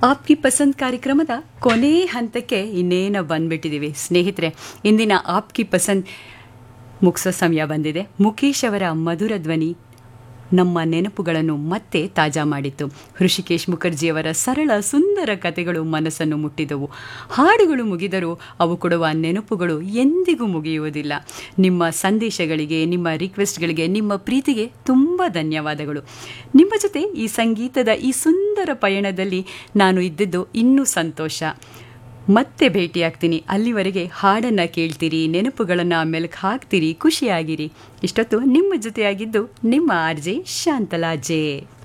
ಆಪ್ಕಿ ಪಸಂದ್ ಕಾರ್ಯಕ್ರಮದ ಕೊನೆ ಹಂತಕ್ಕೆ ಇನ್ನೇನು ಬಂದ್ಬಿಟ್ಟಿದ್ದೀವಿ ಸ್ನೇಹಿತರೆ ಇಂದಿನ ಆಪ್ಕಿ ಪಸಂದ್ ಮುಗಿಸೋ ಸಮಯ ಬಂದಿದೆ ಮುಖೇಶ್ ಅವರ ಮಧುರ ಧ್ವನಿ ನಮ್ಮ ನೆನಪುಗಳನ್ನು ಮತ್ತೆ ತಾಜಾ ಮಾಡಿತ್ತು ಹೃಷಿಕೇಶ್ ಮುಖರ್ಜಿಯವರ ಸರಳ ಸುಂದರ ಕಥೆಗಳು ಮನಸ್ಸನ್ನು ಮುಟ್ಟಿದವು ಹಾಡುಗಳು ಮುಗಿದರೂ ಅವು ಕೊಡುವ ನೆನಪುಗಳು ಎಂದಿಗೂ ಮುಗಿಯುವುದಿಲ್ಲ ನಿಮ್ಮ ಸಂದೇಶಗಳಿಗೆ ನಿಮ್ಮ ರಿಕ್ವೆಸ್ಟ್ಗಳಿಗೆ ನಿಮ್ಮ ಪ್ರೀತಿಗೆ ತುಂಬ ಧನ್ಯವಾದಗಳು ನಿಮ್ಮ ಜೊತೆ ಈ ಸಂಗೀತದ ಈ ಸುಂದರ ಪಯಣದಲ್ಲಿ ನಾನು ಇದ್ದಿದ್ದು ಇನ್ನೂ ಸಂತೋಷ ಮತ್ತೆ ಭೇಟಿಯಾಗ್ತೀನಿ ಅಲ್ಲಿವರೆಗೆ ಹಾಡನ್ನು ಕೇಳ್ತೀರಿ ನೆನಪುಗಳನ್ನು ಮೆಲುಕು ಹಾಕ್ತೀರಿ ಖುಷಿಯಾಗಿರಿ ಇಷ್ಟೊತ್ತು ನಿಮ್ಮ ಜೊತೆಯಾಗಿದ್ದು ನಿಮ್ಮ ಆರ್ ಜೆ ಶಾಂತಲಾ ಜೆ